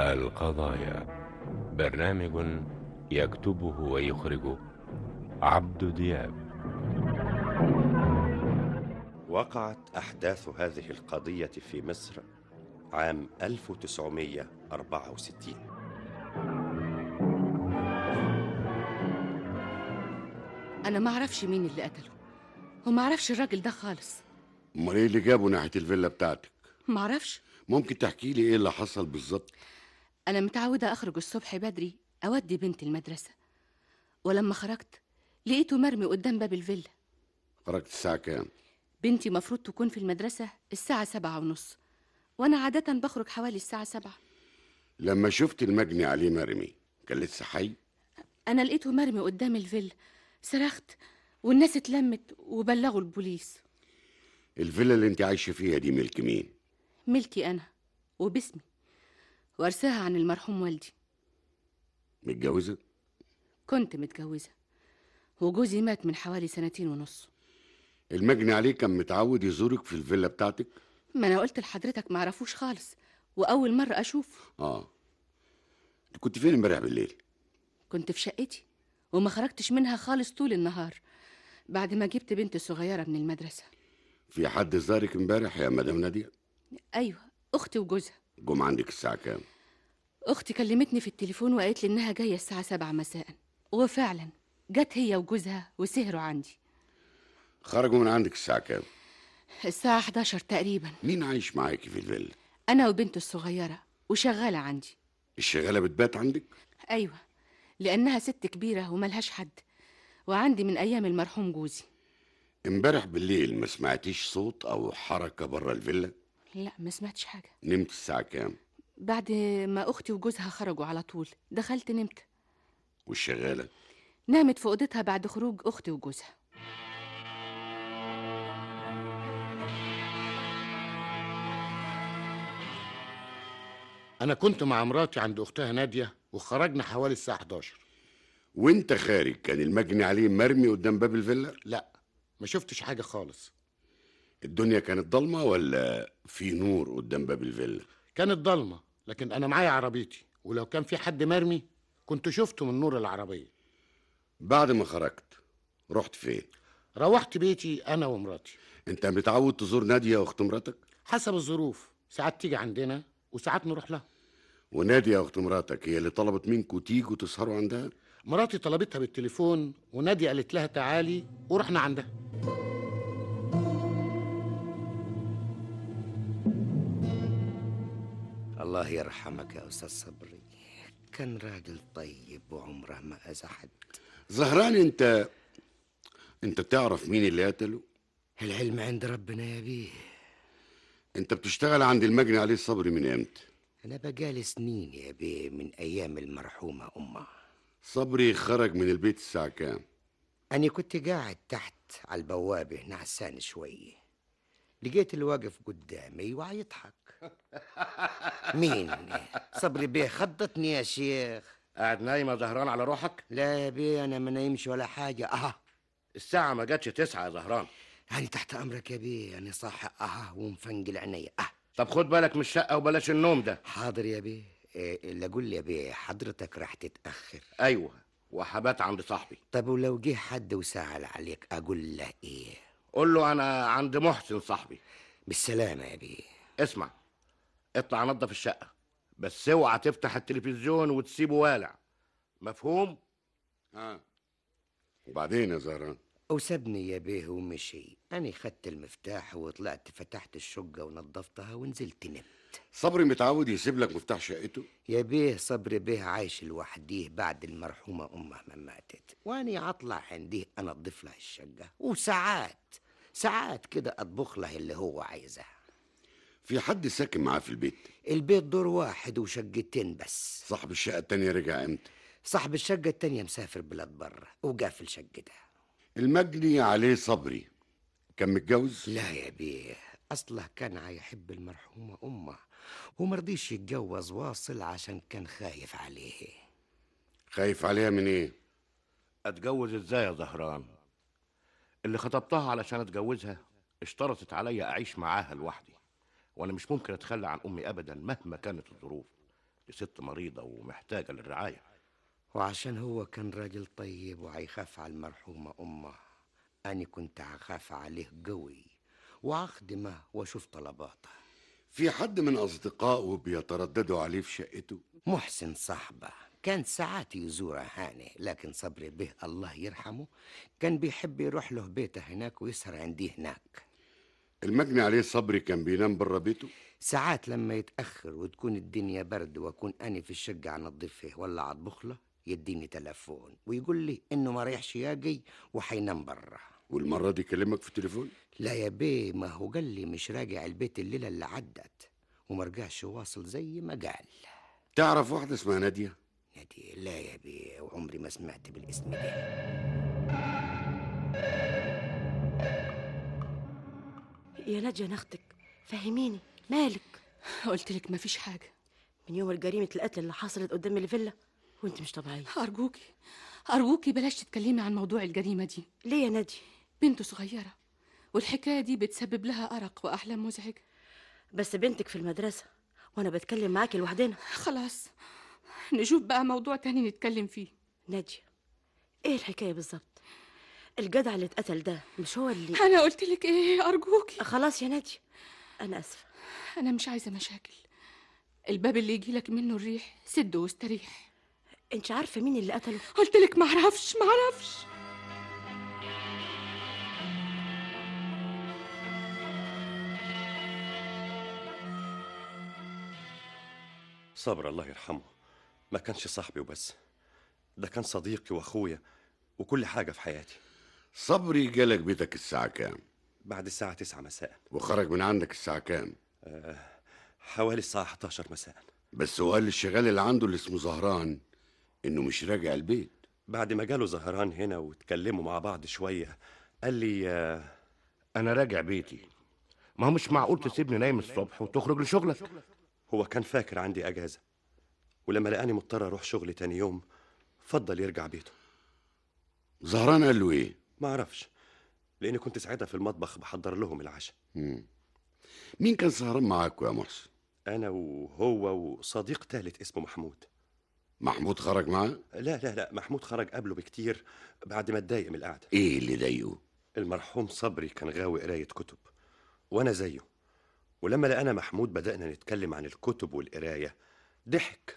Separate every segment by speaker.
Speaker 1: القضايا برنامج يكتبه ويخرجه عبد دياب
Speaker 2: وقعت أحداث هذه القضية في مصر عام 1964
Speaker 3: انا ما اعرفش مين اللي قتله وما اعرفش الراجل ده خالص
Speaker 4: امال ايه اللي جابه ناحيه الفيلا بتاعتك
Speaker 3: ما اعرفش
Speaker 4: ممكن تحكي لي ايه اللي حصل بالظبط
Speaker 3: انا متعوده اخرج الصبح بدري اودي بنتي المدرسه ولما خرجت لقيته مرمي قدام باب الفيلا
Speaker 4: خرجت الساعه كام
Speaker 3: بنتي مفروض تكون في المدرسه الساعه سبعة ونص وانا عاده بخرج حوالي الساعه سبعة
Speaker 4: لما شفت المجني عليه مرمي كان لسه حي
Speaker 3: انا لقيته مرمي قدام الفيلا صرخت والناس اتلمت وبلغوا البوليس
Speaker 4: الفيلا اللي انت عايشه فيها دي ملك مين
Speaker 3: ملكي انا وباسمي وارثاها عن المرحوم والدي
Speaker 4: متجوزه
Speaker 3: كنت متجوزه وجوزي مات من حوالي سنتين ونص
Speaker 4: المجني عليه كان متعود يزورك في الفيلا بتاعتك
Speaker 3: ما انا قلت لحضرتك معرفوش خالص واول مره اشوفه
Speaker 4: اه انت كنت فين امبارح بالليل
Speaker 3: كنت في شقتي وما خرجتش منها خالص طول النهار بعد ما جبت بنتي الصغيره من المدرسه
Speaker 4: في حد زارك امبارح يا مدام ناديه
Speaker 3: ايوه اختي وجوزها
Speaker 4: جم عندك الساعه كام
Speaker 3: اختي كلمتني في التليفون وقالت لي انها جايه الساعه سبعة مساء وفعلا جت هي وجوزها وسهروا عندي
Speaker 4: خرجوا من عندك الساعه كام
Speaker 3: الساعه 11 تقريبا
Speaker 4: مين عايش معاكي في الفيلا
Speaker 3: انا وبنتي الصغيره وشغاله عندي
Speaker 4: الشغاله بتبات عندك
Speaker 3: ايوه لانها ست كبيره وملهاش حد وعندي من ايام المرحوم جوزي
Speaker 4: امبارح بالليل ما سمعتيش صوت او حركه بره الفيلا
Speaker 3: لا ما سمعتش حاجه
Speaker 4: نمت الساعه كام
Speaker 3: بعد ما اختي وجوزها خرجوا على طول دخلت نمت
Speaker 4: والشغاله
Speaker 3: نامت في اوضتها بعد خروج اختي وجوزها
Speaker 5: أنا كنت مع مراتي عند أختها نادية وخرجنا حوالي الساعة 11
Speaker 4: وانت خارج كان المجني عليه مرمي قدام باب الفيلا
Speaker 5: لا ما شفتش حاجة خالص
Speaker 4: الدنيا كانت ضلمه ولا في نور قدام باب الفيلا
Speaker 5: كانت ضلمة لكن أنا معايا عربيتي ولو كان في حد مرمي كنت شفته من نور العربية
Speaker 4: بعد ما خرجت رحت فين
Speaker 5: روحت بيتي أنا ومراتي
Speaker 4: انت متعود تزور ناديه واخت مراتك
Speaker 5: حسب الظروف ساعات تيجي عندنا وساعات نروح لها
Speaker 4: وناديه واخت مراتك هي اللي طلبت منكم تيجوا تسهروا عندها
Speaker 5: مراتي طلبتها بالتليفون ونادية قالت لها تعالي ورحنا عندها
Speaker 6: الله يرحمك يا أستاذ صبري كان راجل طيب وعمره ما أذى حد
Speaker 4: زهران انت انت تعرف مين اللي قتله
Speaker 6: العلم عند ربنا يا بيه
Speaker 4: انت بتشتغل عند المجني عليه الصبري من امتى
Speaker 6: أنا بقالي سنين يا بيه من أيام المرحومة أمه
Speaker 4: صبري خرج من البيت الساعه كام
Speaker 6: أنا كنت قاعد تحت على البوابة نعسان شوية لقيت اللي واقف قدامي وعيضحك مين صبري بيه خضتني يا شيخ
Speaker 7: قاعد نايمة زهران على روحك
Speaker 6: لا يا بيه أنا ما نايمش ولا حاجة أها
Speaker 7: الساعة ما جاتش تسعة يا زهران
Speaker 6: أنا تحت أمرك يا بيه أنا صاحي أها ومفنجل عينيا أه
Speaker 7: طب خد بالك من الشقة وبلاش النوم ده
Speaker 6: حاضر يا بيه إيه اللي أقول يا بيه حضرتك راح تتأخر
Speaker 7: أيوة وحبات عند صاحبي
Speaker 6: طب ولو جه حد وسأل عليك أقول له إيه
Speaker 7: قول له أنا عند محسن صاحبي
Speaker 6: بالسلامة يا بيه
Speaker 7: اسمع اطلع نظف الشقة بس اوعى تفتح التلفزيون وتسيبه والع مفهوم؟
Speaker 4: اه وبعدين يا زهران
Speaker 6: وسابني يا بيه ومشي أنا خدت المفتاح وطلعت فتحت الشقة ونظفتها ونزلت نمت
Speaker 4: صبري متعود يسيب لك مفتاح شقته
Speaker 6: يا بيه صبري بيه عايش لوحديه بعد المرحومة أمه ما ماتت وأني أطلع عنديه أنظف له الشقة وساعات ساعات كده أطبخ له اللي هو عايزه
Speaker 4: في حد ساكن معاه في البيت
Speaker 6: البيت دور واحد وشقتين بس
Speaker 4: صاحب الشقه التانيه رجع امتى
Speaker 6: صاحب الشقة التانية مسافر بلاد برا وقافل شقته
Speaker 4: المجني عليه صبري كان متجوز
Speaker 6: لا يا بيه أصله كان هيحب المرحومة أمه ومرضيش يتجوز واصل عشان كان خايف عليه
Speaker 4: خايف عليها من ايه
Speaker 7: اتجوز ازاي يا زهران اللي خطبتها علشان اتجوزها اشترطت عليا اعيش معاها لوحدي وانا مش ممكن اتخلى عن امي ابدا مهما كانت الظروف دي ست مريضة ومحتاجة للرعاية
Speaker 6: وعشان هو كان راجل طيب وعيخاف على المرحومة أمه أنا كنت عخاف عليه قوي وأخدمه وأشوف طلباته
Speaker 4: في حد من أصدقائه بيترددوا عليه في شقته
Speaker 6: محسن صاحبه كان ساعات يزوره هاني لكن صبري به الله يرحمه كان بيحب يروح له بيته هناك ويسهر عندي هناك
Speaker 4: المجني عليه صبري كان بينام بره بيته
Speaker 6: ساعات لما يتأخر وتكون الدنيا برد وأكون أنا في الشقة أنظفه ولا أطبخ له يديني تلفون ويقول لي إنه ما ريحش ياجي وحينام برا
Speaker 4: والمرة دي كلمك في التليفون
Speaker 6: لا يا بيه ما هو قال لي مش راجع البيت الليلة اللي عدت وما رجعش واصل زي ما قال
Speaker 4: تعرف واحدة اسمها نادية
Speaker 6: نادي لا يا بيه وعمري ما سمعت بالاسم ده
Speaker 8: يا نادية أنا أختك فهميني مالك
Speaker 3: قلت لك مفيش حاجة
Speaker 8: من يوم الجريمة القتل اللي حصلت قدام الفيلا وانت مش طبيعية
Speaker 3: أرجوكي أرجوكي بلاش تتكلمي عن موضوع الجريمة دي
Speaker 8: ليه يا نادية
Speaker 3: بنته صغيرة والحكاية دي بتسبب لها أرق وأحلام مزعجة
Speaker 8: بس بنتك في المدرسة وأنا بتكلم معاكي لوحدنا
Speaker 3: خلاص نشوف بقى موضوع تاني نتكلم فيه
Speaker 8: نادية ايه الحكاية بالظبط الجدع اللي اتقتل ده مش هو اللي
Speaker 3: أنا قلت لك إيه أرجوكي
Speaker 8: خلاص يا نادية أنا آسفة
Speaker 3: أنا مش عايزة مشاكل الباب اللي يجيلك منه الريح سده واستريح
Speaker 8: انت عارفة مين اللي قتله
Speaker 3: قلت لك معرفش معرفش
Speaker 2: صبر الله يرحمه ما كانش صاحبي وبس ده كان صديقي واخويا وكل حاجة في حياتي
Speaker 4: صبري جالك بيتك الساعة كام
Speaker 2: بعد الساعة 9 مساء
Speaker 4: وخرج من عندك الساعة كام
Speaker 2: حوالي الساعة 11 مساء
Speaker 4: بس هو قال للشغال اللي عنده اللي اسمه زهران انه مش راجع البيت
Speaker 2: بعد ما جاله زهران هنا واتكلموا مع بعض شوية قال لي آه،
Speaker 7: أنا راجع بيتي ما هو مش معقول تسيبني نايم الصبح وتخرج لشغلك
Speaker 2: هو كان فاكر عندي أجازة ولما لقاني مضطر أروح شغلي تاني يوم فضل يرجع بيته
Speaker 4: زهران قال له ايه
Speaker 2: ما أعرفش لأني كنت ساعتها في المطبخ بحضر لهم العشاء
Speaker 4: مم. مين كان سهران معاك يا محسن
Speaker 2: أنا وهو وصديق تالت اسمه محمود
Speaker 4: محمود خرج معاه
Speaker 2: لا لا لا محمود خرج قبله بكتير بعد ما اتضايق من القعدة
Speaker 4: ايه اللي ضايقه
Speaker 2: المرحوم صبري كان غاوي قراية كتب وأنا زيه ولما لقانا محمود بدأنا نتكلم عن الكتب والقراية ضحك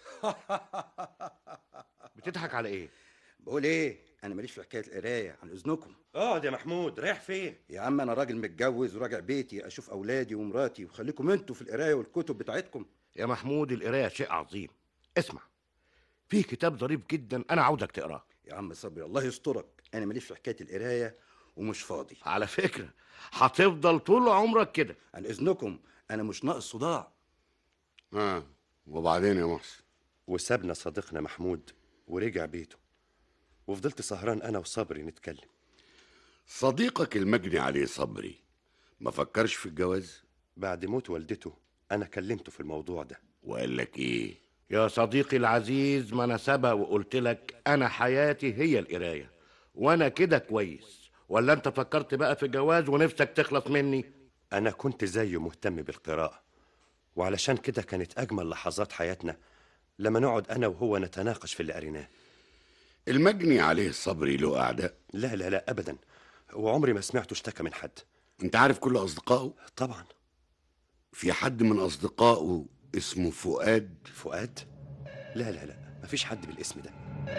Speaker 7: بتضحك على إيه؟
Speaker 9: بقول ايه انا ماليش في حكايه القرايه عن اذنكم
Speaker 2: اقعد يا محمود رايح فين
Speaker 9: يا عم انا راجل متجوز وراجع بيتي اشوف اولادي ومراتي وخليكم انتوا في القرايه والكتب بتاعتكم
Speaker 7: يا محمود القراية شيء عظيم اسمع في كتاب ظريف جدا أنا عاوزك تقراه
Speaker 9: يا عم صبري الله يسترك انا ماليش في حكايه القرايه ومش فاضي
Speaker 7: على فكرة هتفضل طول عمرك كده
Speaker 9: عن اذنكم انا مش ناقص صداع
Speaker 4: اه وبعدين يا محسن
Speaker 2: وسابنا صديقنا محمود ورجع بيته وفضلت سهران أنا وصبري نتكلم
Speaker 4: صديقك المجني عليه صبري ما فكرش في الجواز
Speaker 2: بعد موت والدته أنا كلمته في الموضوع ده
Speaker 4: وقال لك ايه
Speaker 7: يا صديقي العزيز ما أنا سبق وقلت لك أنا حياتي هي القراية وأنا كده كويس ولا أنت فكرت بقى في جواز ونفسك تخلص مني
Speaker 2: أنا كنت زيه مهتم بالقراءة وعلشان كده كانت أجمل لحظات حياتنا لما نقعد أنا وهو نتناقش في اللي قريناه
Speaker 4: المجني عليه صبري له اعداء
Speaker 2: لا لا لا أبدا وعمري ما سمعته اشتكى من حد
Speaker 4: انت عارف كل اصدقائه
Speaker 2: طبعا
Speaker 4: في حد من اصدقائه اسمه فؤاد
Speaker 2: فؤاد لا لا لا مفيش حد بالاسم ده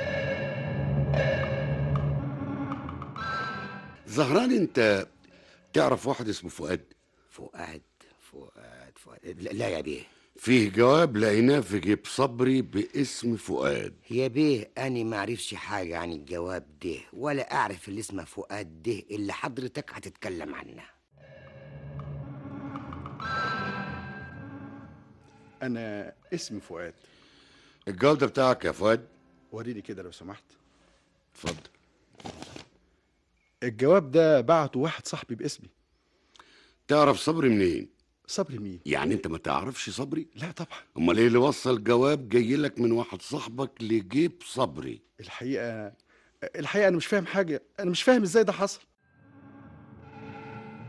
Speaker 4: زهران انت تعرف واحد اسمه فؤاد
Speaker 6: فؤاد فؤاد فؤاد لا, لا يا بيه
Speaker 4: فيه جواب لقيناه في جيب صبري باسم فؤاد
Speaker 6: يا بيه أنا ما أعرفش حاجة عن الجواب ده ولا أعرف اللي اسمه فؤاد ده اللي حضرتك هتتكلم عنه
Speaker 10: أنا اسمي فؤاد
Speaker 4: الجواب ده بتاعك يا فؤاد
Speaker 10: وريني كده لو سمحت
Speaker 4: اتفضل
Speaker 10: الجواب ده بعته واحد صاحبي باسمي
Speaker 4: تعرف صبري منين
Speaker 10: صبري مين؟
Speaker 4: يعني انت ما تعرفش صبري
Speaker 10: لا طبعا
Speaker 4: امال ايه اللي وصل جواب جاي لك من واحد صاحبك لجيب صبري
Speaker 10: الحقيقة الحقيقة أنا مش فاهم حاجة أنا مش فاهم إزاي ده حصل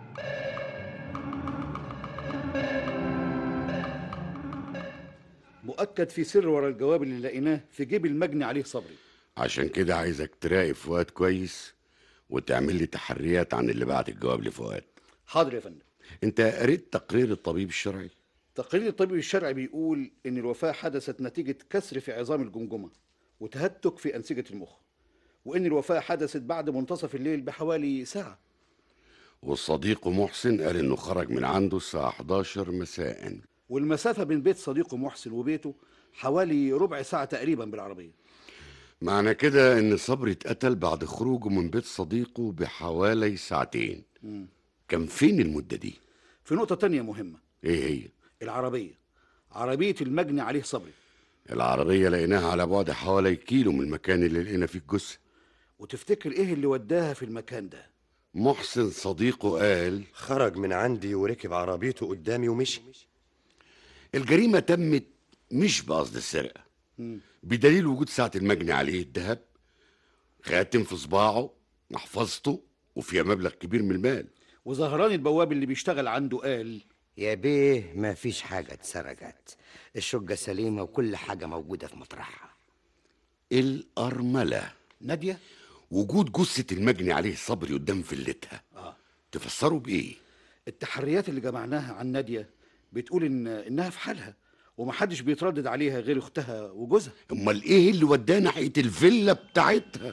Speaker 9: ب-
Speaker 10: مؤكد في سر ورا الجواب اللي لقيناه في جيب المجني عليه صبري
Speaker 4: عشان كده عايزك تراقب فؤاد كويس وتعمل لي تحريات عن اللي بعت الجواب لفؤاد
Speaker 10: حاضر يا فندم
Speaker 4: انت قريت تقرير الطبيب الشرعي
Speaker 10: تقرير الطبيب الشرعي بيقول ان الوفاه حدثت نتيجه كسر في عظام الجمجمه وتهتك في انسجه المخ وان الوفاه حدثت بعد منتصف الليل بحوالي ساعه
Speaker 4: والصديق محسن قال انه خرج من عنده الساعة 11 مساء
Speaker 10: والمسافه بين بيت صديقه محسن وبيته حوالي ربع ساعه تقريبا بالعربيه
Speaker 4: معنى كده ان صبري اتقتل بعد خروجه من بيت صديقه بحوالي ساعتين
Speaker 10: مم.
Speaker 4: كان فين المدة دي؟
Speaker 10: في نقطه تانية مهمه
Speaker 4: ايه هي؟
Speaker 10: العربيه عربيه المجني عليه صبري
Speaker 4: العربية لقيناها على بعد حوالي كيلو من المكان اللي لقينا فيه الجثة
Speaker 10: وتفتكر ايه اللي وداها في المكان ده
Speaker 4: محسن صديقه قال
Speaker 2: خرج من عندي وركب عربيته قدامي ومشي
Speaker 4: الجريمة تمت مش بقصد السرقة
Speaker 10: مم.
Speaker 4: بدليل وجود ساعة المجني عليه الذهب خاتم في صباعه محفظته وفيها مبلغ كبير من المال
Speaker 10: وزهران البواب اللي بيشتغل عنده قال
Speaker 6: يا بيه ما فيش حاجة اتسرقت الشقة سليمة وكل حاجة موجودة في مطرحها
Speaker 4: الأرملة
Speaker 10: نادية
Speaker 4: وجود جثة المجني عليه صبري قدام فيلتها
Speaker 10: آه.
Speaker 4: تفسروا بإيه؟
Speaker 10: التحريات اللي جمعناها عن نادية بتقول إن إنها في حالها ومحدش بيتردد عليها غير أختها وجوزها
Speaker 4: أمال إيه اللي وداه ناحية الفيلا بتاعتها؟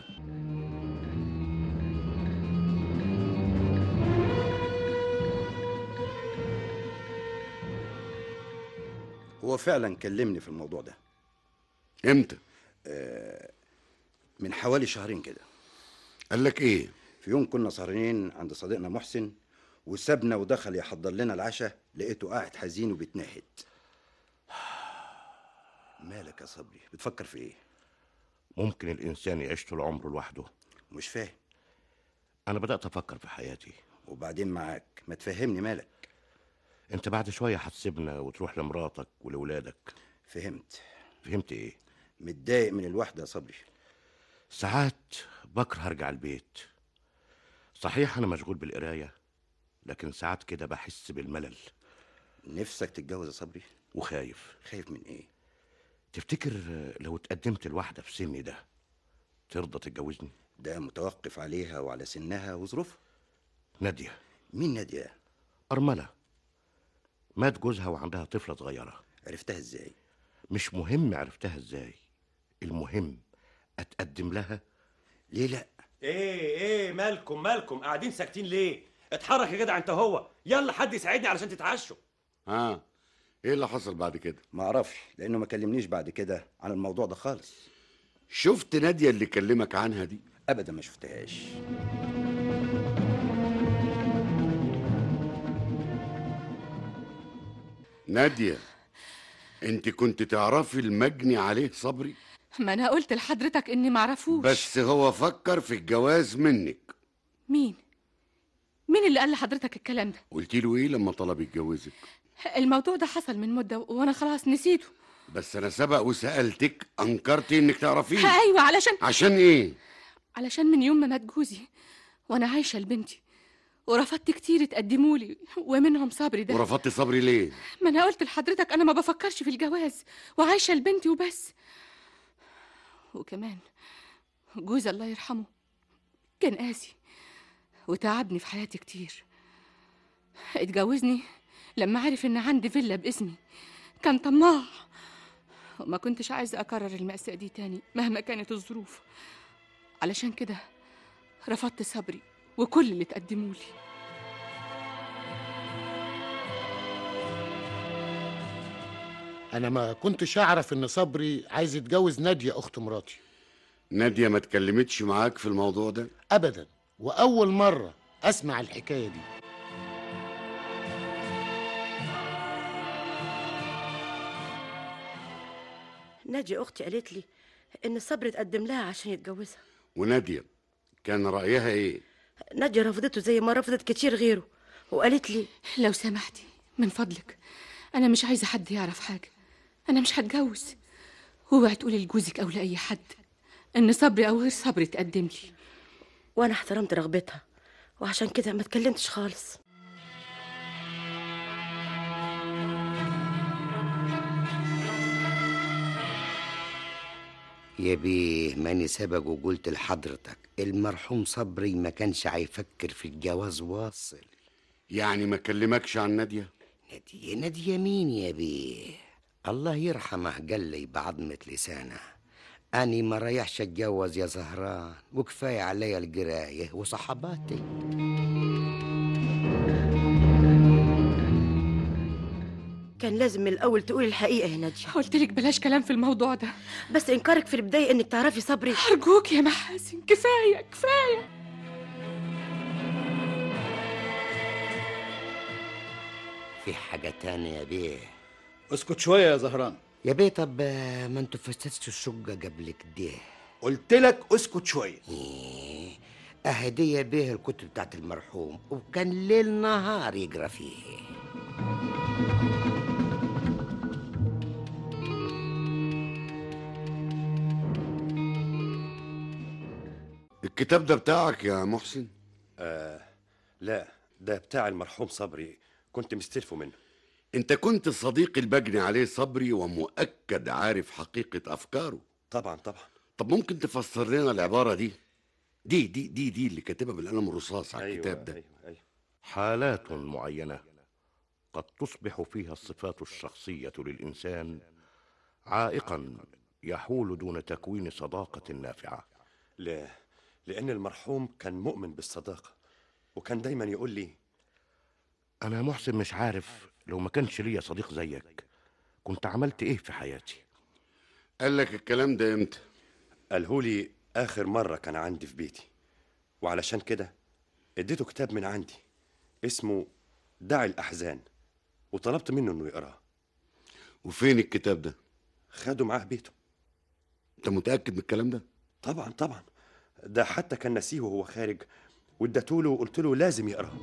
Speaker 9: هو فعلا كلمني في الموضوع ده
Speaker 4: إمتى؟
Speaker 9: آه من حوالي شهرين كده
Speaker 4: قال لك إيه؟
Speaker 9: في يوم كنا سهرانين عند صديقنا محسن وسابنا ودخل يحضر لنا العشاء لقيته قاعد حزين وبيتنهد مالك يا صبري بتفكر في ايه
Speaker 7: ممكن الإنسان يعيش طول عمره لوحده
Speaker 9: مش فاهم
Speaker 7: أنا بدأت أفكر في حياتي
Speaker 9: وبعدين معاك ما تفهمني مالك
Speaker 7: أنت بعد شوية هتسيبنا وتروح لمراتك ولولادك
Speaker 9: فهمت
Speaker 7: فهمت إيه؟
Speaker 9: متضايق من الوحدة يا صبري
Speaker 7: ساعات بكره أرجع البيت صحيح أنا مشغول بالقراية لكن ساعات كده بحس بالملل
Speaker 9: نفسك تتجوز يا صبري
Speaker 7: وخايف
Speaker 9: خايف من ايه
Speaker 7: تفتكر لو اتقدمت لواحدة في سني ده ترضى تتجوزني؟
Speaker 9: ده متوقف عليها وعلى سنها وظروفها
Speaker 7: نادية
Speaker 9: مين نادية
Speaker 7: أرملة مات جوزها وعندها طفلة صغيرة
Speaker 9: عرفتها ازاي
Speaker 7: مش مهم عرفتها ازاي المهم اتقدم لها
Speaker 9: ليه لا
Speaker 11: ايه ايه مالكم مالكم قاعدين ساكتين ليه اتحرك يا جدع انت هو يلا حد يساعدني علشان تتعشوا
Speaker 4: ها إيه اللي حصل بعد كده؟
Speaker 9: ما اعرفش لانه ما كلمنيش بعد كده عن الموضوع ده خالص
Speaker 4: شفت نادية اللي كلمك عنها دي؟
Speaker 9: ابدا ما شفتهاش
Speaker 4: نادية انت كنت تعرفي المجني عليه صبري
Speaker 3: ما انا قلت لحضرتك اني معرفوش
Speaker 4: بس هو فكر في الجواز منك
Speaker 3: مين مين اللي قال لحضرتك الكلام ده
Speaker 4: قلت له ايه لما طلب يتجوزك
Speaker 3: الموضوع ده حصل من مده وانا خلاص نسيته
Speaker 4: بس انا سبق وسالتك انكرتي انك تعرفيه
Speaker 3: ايوه علشان
Speaker 4: عشان ايه
Speaker 3: علشان من يوم ما مات جوزي وانا عايشه لبنتي ورفضت كتير تقدموا لي ومنهم صبري ده
Speaker 4: ورفضتي صبري ليه
Speaker 3: ما انا قلت لحضرتك انا ما بفكرش في الجواز وعايشه لبنتي وبس وكمان جوزي الله يرحمه كان قاسي وتعبني في حياتي كتير اتجوزني لما عرف ان عندي فيلا باسمي كان طماع وما كنتش عايزه اكرر المأساة دي تاني مهما كانت الظروف علشان كده رفضت صبري وكل اللي تقدموا لي
Speaker 5: أنا ما كنتش أعرف إن صبري عايز يتجوز نادية أخت مراتي
Speaker 4: نادية ما اتكلمتش معاك في الموضوع ده
Speaker 5: أبدا وأول مرة أسمع الحكاية دي
Speaker 8: ناجي اختي قالت لي ان صبري اتقدم لها عشان يتجوزها
Speaker 4: ونادية كان رأيها ايه
Speaker 8: نادية رفضته زي ما رفضت كتير غيره وقالت لي
Speaker 3: لو سمحتي من فضلك انا مش عايزه حد يعرف حاجه انا مش هتجوز اوعي تقولي لجوزك او لاي حد ان صبري او غير صبري تقدم لي
Speaker 8: وانا احترمت رغبتها وعشان كده ما اتكلمتش خالص
Speaker 6: يا بيه ماني سبق وقلت لحضرتك المرحوم صبري ما كانش هيفكر في الجواز واصل
Speaker 4: يعني ما كلمكش عن ناديه
Speaker 6: نادية نادية مين يا بيه الله يرحمه قال لي بعظمة لسانه أني ما رايحش أتجوز يا زهران وكفاية عليا القراية وصحباتي
Speaker 8: كان لازم من الاول تقولي الحقيقه يا ناديه
Speaker 3: قلت لك بلاش كلام في الموضوع ده
Speaker 8: بس انكارك في البدايه انك تعرفي صبري
Speaker 3: أرجوك يا محاسن كفاية كفاية
Speaker 6: في حاجة تانية يا بيه
Speaker 10: اسكت شويه يا زهران
Speaker 6: يا بيه طب آه، ما انتوا فسدتوا الشقة قبل كده
Speaker 10: قلت لك اسكت شويه
Speaker 6: إيه، أهدية بيه الكتب بتاعت المرحوم وكان ليل نهار يقرا فيه
Speaker 4: الكتاب ده بتاعك يا محسن
Speaker 2: آه لا ده بتاع المرحوم صبري كنت مستلفه منه
Speaker 4: انت كنت صديق البجني عليه صبري ومؤكد عارف حقيقة افكاره
Speaker 2: طبعا طبعا
Speaker 4: طب ممكن تفسر لنا العبارة دي دي دي دي دي اللي كاتبها بالقلم الرصاص على الكتاب ده
Speaker 2: أيوة أيوة.
Speaker 7: حالات معينة قد تصبح فيها الصفات الشخصية للإنسان عائقا يحول دون تكوين صداقة نافعة
Speaker 2: لا لأن المرحوم كان مؤمن بالصداقة وكان دايما يقول لي
Speaker 7: أنا محسن مش عارف لو ما كانش ليا صديق زيك كنت عملت إيه في حياتي
Speaker 4: قال لك الكلام ده امتى
Speaker 2: قالهولي آخر مرة كان عندي في بيتي وعلشان كده اديته كتاب من عندي اسمه دع الأحزان وطلبت منه إنه يقراه
Speaker 4: وفين الكتاب ده
Speaker 2: خده معاه بيته
Speaker 4: انت متأكد من الكلام ده
Speaker 2: طبعا طبعا ده حتى كان نسيه وهو خارج واديتوله وقلت له لازم يقراه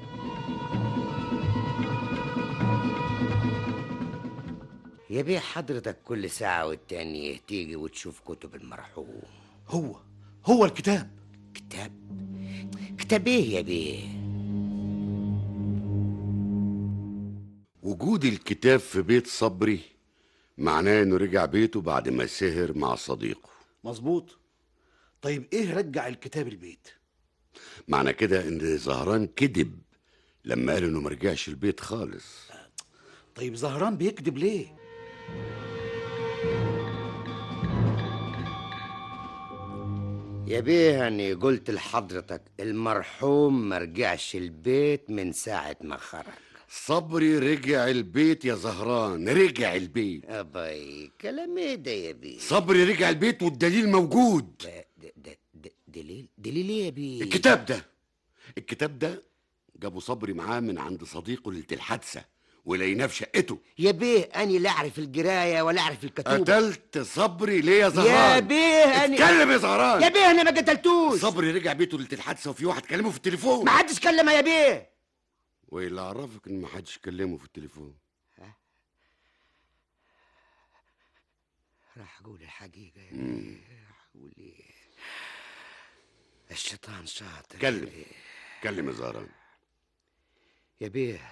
Speaker 6: يا بيه حضرتك كل ساعة والتانية تيجي وتشوف كتب المرحوم
Speaker 10: هو هو الكتاب
Speaker 6: كتاب كتاب ايه يا بيه
Speaker 4: وجود الكتاب في بيت صبري معناه انه رجع بيته بعد ما سهر مع صديقه
Speaker 10: مظبوط طيب ايه رجع الكتاب البيت
Speaker 4: معنى كده ان زهران كذب لما قال انه ما رجعش البيت خالص
Speaker 10: طيب زهران بيكذب ليه
Speaker 6: يا بيه أني قلت لحضرتك المرحوم ما رجعش البيت من ساعة ما خرج
Speaker 4: صبري رجع البيت يا زهران رجع البيت
Speaker 6: أباي كلام ايه ده يا بيه
Speaker 4: صبري رجع البيت والدليل موجود
Speaker 6: ده ده ده ده دليل دليل ايه يا بيه
Speaker 4: الكتاب ده الكتاب ده جابوا صبري معاه من عند صديقه ليلة الحادثة ولقيناه في شقته
Speaker 6: يا بيه أني لا أعرف القراية ولا أعرف الكتوبة
Speaker 4: قتلت صبري ليه يا زهران
Speaker 6: يا بيه أني
Speaker 4: اتكلم يا زهران
Speaker 6: يا بيه أنا ما قتلتوش
Speaker 4: صبري رجع بيته ليلة الحادثة وفي واحد كلمه في التليفون
Speaker 6: ما حدش كلمه يا بيه
Speaker 4: وايه اللي عرفك ان ما حدش كلمه في التليفون
Speaker 6: راح أقول الحقيقة يا بيه راح أقول إيه الشيطان شاطر يا
Speaker 4: كلم.
Speaker 6: بيه.
Speaker 4: كلم يا زهران
Speaker 6: يا بيه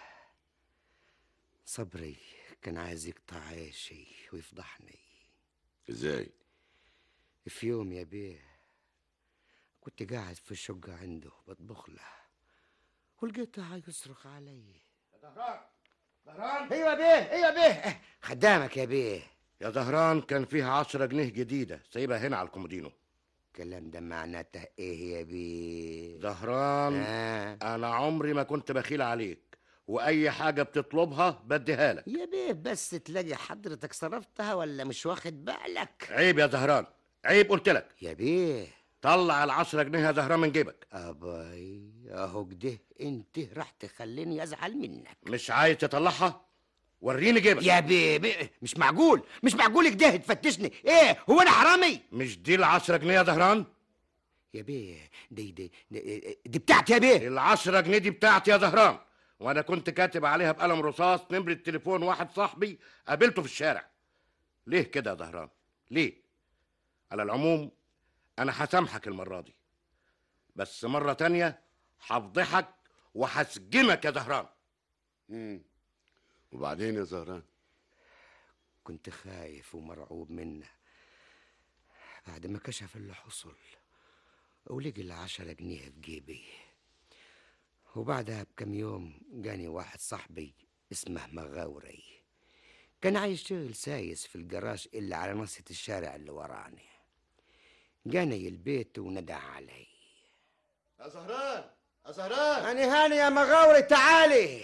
Speaker 6: صبري كان عايز يقطع عيشي ويفضحني
Speaker 4: ازاي
Speaker 6: في يوم يا بيه كنت قاعد في الشقة عنده بطبخ له ولقيته يصرخ علي
Speaker 7: زهران زهران
Speaker 6: ايوه يا بيه ايوه يا بيه خدامك يا بيه
Speaker 7: يا زهران كان فيها عشرة جنيه جديدة سايبها هنا على الكومودينو
Speaker 6: الكلام ده معناته ايه يا بيه
Speaker 7: زهران
Speaker 6: آه.
Speaker 7: أنا عمري ما كنت بخيل عليك وأي حاجة بتطلبها بديها لك
Speaker 6: يا بيه بس تلاقي حضرتك صرفتها ولا مش واخد بالك
Speaker 7: عيب يا زهران عيب قلت لك
Speaker 6: يا بيه
Speaker 7: طلع العشرة جنيه يا زهران من جيبك
Speaker 6: اباي اهو كده انت راح تخليني ازعل منك
Speaker 7: مش عايز تطلعها وريني جيبك
Speaker 6: يا بيه, بيه مش معقول مش معقول كده تفتشني ايه هو انا حرامي
Speaker 7: مش دي العشرة جنيه يا زهران
Speaker 6: يا بيه دي دي دي, دي بتاعتي يا بيه
Speaker 7: العشرة جنيه دي بتاعتي يا زهران وانا كنت كاتب عليها بقلم رصاص نمرة تليفون واحد صاحبي قابلته في الشارع ليه كده يا زهران ليه على العموم انا هسامحك المرة دي بس مرة تانية هفضحك وهسجنك يا زهران
Speaker 4: مم. وبعدين يا زهران
Speaker 6: كنت خايف ومرعوب منه بعد ما كشف اللي حصل ولقي العشرة جنيه في جيبي وبعدها بكم يوم جاني واحد صاحبي اسمه مغاوري كان عايشتغل سايس في الجراج اللي على نصة الشارع اللي وراني جاني البيت وندى علي
Speaker 2: يا زهران يا زهران
Speaker 6: هاني هاني يا مغاوري تعالي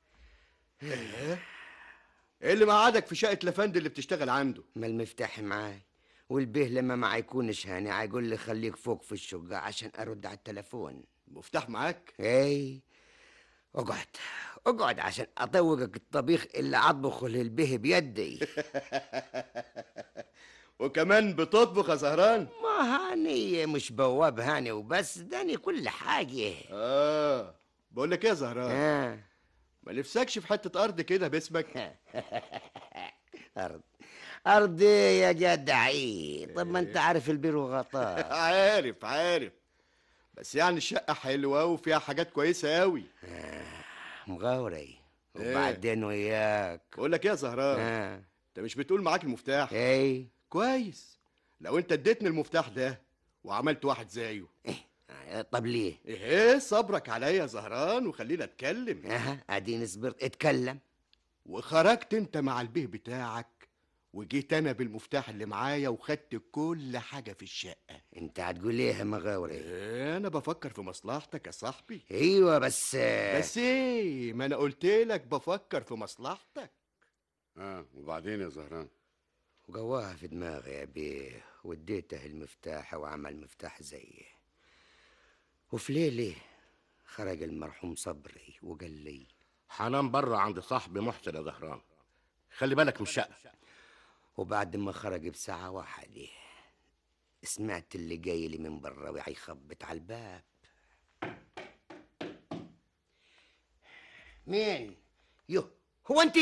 Speaker 2: ايه اللي مقعدك في شقه لفند اللي بتشتغل عنده
Speaker 6: ما المفتاح معاي والبيه لما ما يكونش هاني هيقول لي خليك فوق في الشقة عشان أرد على التلفون
Speaker 2: المفتاح معاك
Speaker 6: اي اقعد اقعد عشان اطوقك الطبيخ اللي اطبخه للبيه بيدي
Speaker 2: وكمان بتطبخ يا زهران
Speaker 6: ما هاني مش بواب هاني وبس داني كل حاجة
Speaker 2: اه بقول لك ايه يا زهران
Speaker 6: آه.
Speaker 2: ما نفسكش في حته ارض كده باسمك
Speaker 6: أرض أرض يا جدعي طب ما أنت عارف البير وغطاه
Speaker 2: عارف عارف بس يعني الشقه حلوه وفيها حاجات كويسه قوي
Speaker 6: مغاوري
Speaker 2: إيه؟
Speaker 6: وبعدين وياك
Speaker 2: بقول لك ايه يا زهران
Speaker 6: آه.
Speaker 2: انت مش بتقول معاك المفتاح
Speaker 6: اي
Speaker 2: كويس لو انت اديتني المفتاح ده وعملت واحد زيه
Speaker 6: آه، طب ليه
Speaker 2: ايه صبرك عليا يا زهران وخلينا اتكلم
Speaker 6: اها اديني صبرت اتكلم
Speaker 2: وخرجت انت مع البيه بتاعك وجيت انا بالمفتاح اللي معايا وخدت كل حاجه في الشقه
Speaker 6: انت هتقول ايه يا مغاوري
Speaker 2: إيه انا بفكر في مصلحتك يا صاحبي
Speaker 6: ايوه بس
Speaker 2: بس ايه ما انا قلت لك بفكر في مصلحتك
Speaker 4: اه وبعدين يا زهران
Speaker 6: وجواها في دماغي يا بيه واديته المفتاح وعمل مفتاح زيه وفي ليلة خرج المرحوم صبري وقال لي
Speaker 7: حنام بره عند صاحبي محسن يا زهران خلي بالك من الشقه
Speaker 6: وبعد ما خرج بساعة واحدة سمعت اللي جاي لي من برا وهيخبط على الباب مين؟ يو هو انت؟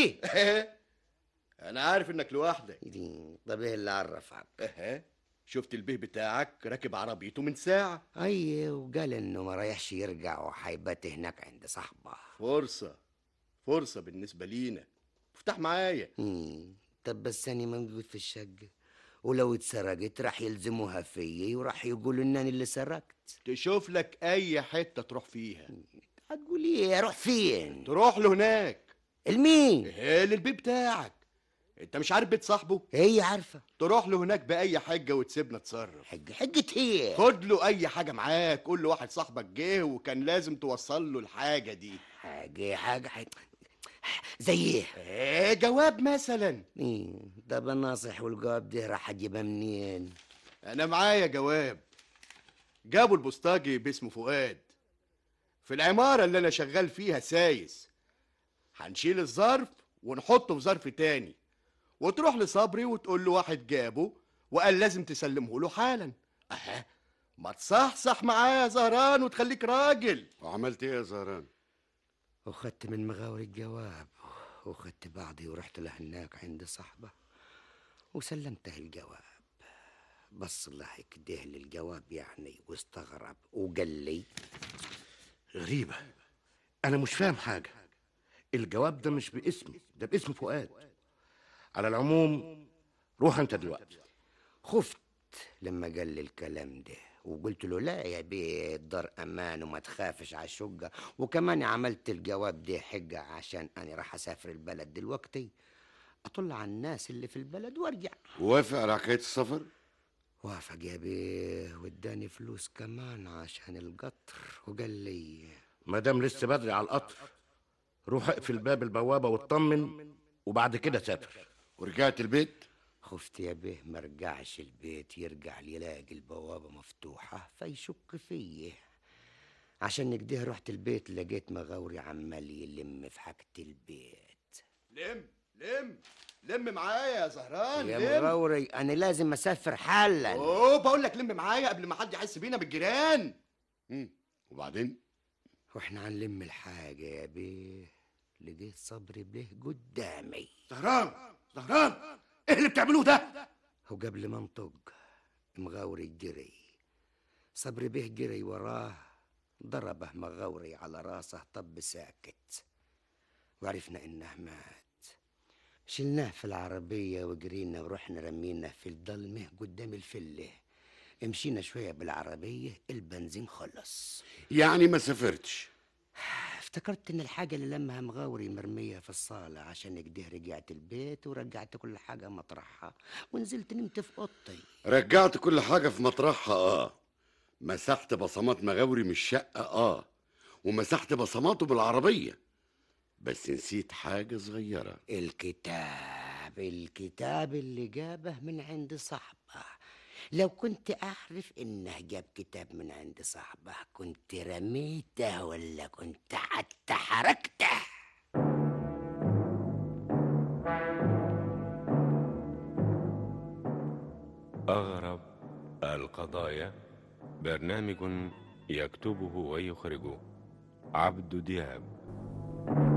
Speaker 2: انا عارف انك لوحدك
Speaker 6: طب ايه اللي عرفك؟
Speaker 2: اها شفت البيه بتاعك راكب عربيته من ساعه
Speaker 6: اي وقال انه ما رايحش يرجع وحيبات هناك عند صاحبه
Speaker 2: فرصه فرصه بالنسبه لينا افتح معايا
Speaker 6: مم. طب بس انا موجود في الشقة ولو اتسرقت راح يلزموها فيي وراح يقولوا ان انا اللي سرقت
Speaker 2: تشوف لك اي حته تروح فيها
Speaker 6: هتقول ايه اروح فين
Speaker 2: تروح له هناك
Speaker 6: المين
Speaker 2: ايه للبيه بتاعك انت مش عارف بيت صاحبه
Speaker 6: هي عارفه
Speaker 2: تروح له هناك باي حجه وتسيبنا نتصرف
Speaker 6: حجة حجة هي
Speaker 2: خد له اي حاجه معاك قول له واحد صاحبك جه وكان لازم توصل له الحاجه دي
Speaker 6: حاجة حاجة حاجة زي ايه؟
Speaker 2: ايه جواب مثلا
Speaker 6: إيه، طب الناصح والجواب ده راح اجيبها منين؟
Speaker 2: انا معايا جواب جابوا البوسطاجي باسمه فؤاد في العمارة اللي انا شغال فيها سايس هنشيل الظرف ونحطه في ظرف تاني وتروح لصبري وتقول له واحد جابه وقال لازم تسلمه له حالا اها ما تصحصح معايا يا زهران وتخليك راجل
Speaker 4: وعملت ايه يا زهران
Speaker 6: وخدت من مغاوري الجواب وخدت بعضي ورحت له هناك عند صاحبه وسلمته الجواب بص له كده للجواب يعني واستغرب وقال لي
Speaker 7: غريبه انا مش فاهم حاجه الجواب ده مش باسمي ده باسم فؤاد على العموم روح انت دلوقتي
Speaker 6: خفت لما قال لي الكلام ده وقلت له لا يا بيه الدار امان وما تخافش على الشقه وكمان عملت الجواب ده حجه عشان انا راح اسافر البلد دلوقتي اطل على الناس اللي في البلد وارجع
Speaker 4: وافق على حكايه السفر
Speaker 6: وافق يا بيه واداني فلوس كمان عشان القطر وقال لي
Speaker 7: ما دام لسه بدري على القطر روح اقفل باب البوابه واطمن وبعد كده سافر
Speaker 4: ورجعت البيت
Speaker 6: خفت يا بيه ما رجعش البيت يرجع يلاقي البوابة مفتوحة فيشك فيه عشان كده رحت البيت لقيت مغاوري عمال يلم في حاجة البيت
Speaker 2: لم لم لم معايا يا زهران
Speaker 6: يا
Speaker 2: لم.
Speaker 6: مغاوري أنا لازم أسافر حالا
Speaker 2: اوه بقول لك لم معايا قبل ما حد يحس بينا بالجيران
Speaker 4: وبعدين
Speaker 6: واحنا هنلم الحاجة يا بيه لقيت صبري بيه قدامي
Speaker 7: زهران زهران ايه اللي بتعملوه ده
Speaker 6: وقبل ما انطق مغاوري جري صبري به جري وراه ضربه مغاوري على راسه طب ساكت وعرفنا انه مات شلناه في العربية وجرينا ورحنا رمينا في الضلمة قدام الفلة مشينا شوية بالعربية البنزين خلص
Speaker 4: يعني ما سافرتش
Speaker 6: افتكرت ان الحاجة اللي لمها مغاوري مرمية في الصالة عشان كده رجعت البيت ورجعت كل حاجة مطرحها ونزلت نمت في اوضتي
Speaker 4: رجعت كل حاجة في مطرحها اه مسحت بصمات مغاوري من الشقة اه ومسحت بصماته بالعربية بس نسيت حاجة صغيرة
Speaker 6: الكتاب الكتاب اللي جابه من عند صاحبه لو كنت أعرف إنه جاب كتاب من عند صاحبه كنت رميته ولا كنت حتى حركته
Speaker 1: أغرب القضايا برنامج يكتبه ويخرجه عبد دياب